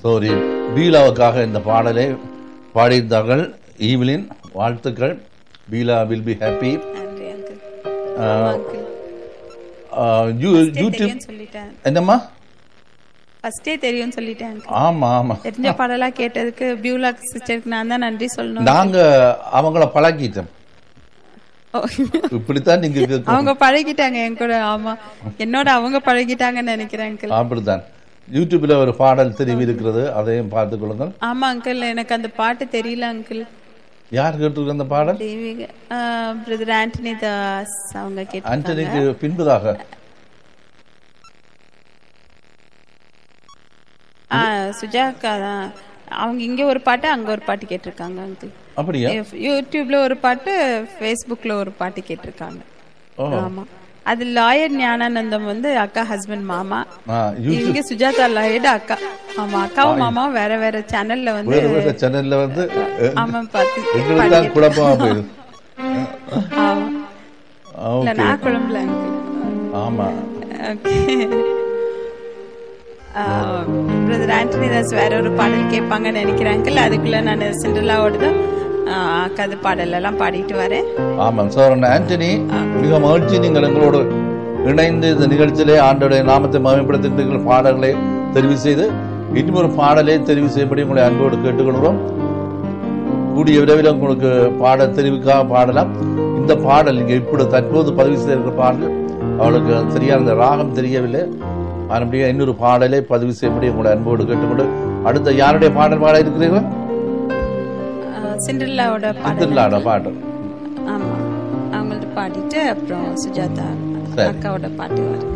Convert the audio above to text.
சோரி பீலாவுக்காக இந்த பாடலை பாடியிருந்தார்கள் ஈவிலின் வாழ்த்துக்கள் பீலா வில் பி ஹாப்பி நன்றி அங்கிள் யூடியூப் தெரியும் சொல்லிட்டேன் என்னம்மா ஃபர்ஸ்டே தெரியும் சொல்லிட்டேன் uncle. ஆமா ஆமா தெரிஞ்ச பாடலா கேட்டதுக்கு பியூலா சிஸ்டருக்கு நான் தான் நன்றி சொல்லணும் நாங்க அவங்கள பழக்கிட்டோம் ஓ. இப்படித்தான் நீங்க கேட்கணும். அவங்க பழகிட்டாங்க என் கூட ஆமா என்னோட அவங்க பழகிட்டாங்கன்னு நினைக்கிறேன் அங்கிள் அப்படித்தான் யூடியூப்ல ஒரு பாடல் தெரிவி இருக்கிறது அதையும் பார்த்துக் கொள்ளுங்கள் ஆமா அங்கிள் எனக்கு அந்த பாட்டு தெரியல அங்கிள் யார் கேட்டிருக்க அந்த பாடல் தெய்வீக பிரதர் ஆண்டனி தாஸ் அவங்க கேட்டாங்க ஆண்டனிக்கு பின்புதாக ஆ சுஜாக்கா தான் அவங்க இங்க ஒரு பாட்டு அங்க ஒரு பாட்டு கேட்டிருக்காங்க அங்கிள் அப்படியா யூடியூப்ல ஒரு பாட்டு ஃபேஸ்புக்ல ஒரு பாட்டு கேட்டிருக்காங்க ஓ. ஆமா அது லாயர் ஞானானந்தம் வந்து அக்கா ஹஸ்பண்ட் மாமா ஆ, யூ- இங்க சுஜாதா லாயர்டு அக்கா ஆமா அக்காவும் மாமாவும் வேற வேற சேனல்ல வந்து வேறு வேறு சேனல்ல வந்து அஹ், ஆமா பாத்து எங்களுக்கு தான் குழப்பமா போயிடுது ஆமா ஆ, இல்ல ஓகே நான் குழம்புல ஆமா ஓகே பிரதர் ஆண்டனி தாஸ் வேற ஒரு பாடல் கேட்பாங்கன்னு நினைக்கிறேன் அங்கிள் அதுக்குள்ள நான் சிண்டலாவோட தான் கதை பாடல் எல்லாம் பாடிட்டு வரேன் ஆமாம் சோரன் ஆண்டனி மிக மகிழ்ச்சி நீங்கள் எங்களோடு இணைந்து இந்த நிகழ்ச்சியிலே ஆண்டோடைய நாமத்தை மகிமைப்படுத்துகின்ற பாடல்களை தெரிவு செய்து இன்னும் ஒரு பாடலை தெரிவு செய்யப்படி உங்களை அன்போடு கேட்டுக்கொள்கிறோம் கூடிய விரைவில் உங்களுக்கு பாட தெரிவுக்காக பாடலாம் இந்த பாடல் நீங்க இப்படி தற்போது பதிவு செய்திருக்கிற பாடல் அவளுக்கு சரியான அந்த ராகம் தெரியவில்லை மறுபடியும் இன்னொரு பாடலை பதிவு செய்யப்படி உங்களை அன்போடு கேட்டுக்கொண்டு அடுத்த யாருடைய பாடல் பாட இருக்கிறீர்கள் சிண்டலாவோட பாடல் திருநாட பாடல் ஆமா அவங்கள்ட்ட பாடிட்டு அப்புறம் சுஜாதா சரி. அக்காவோட பாட்டு வரும்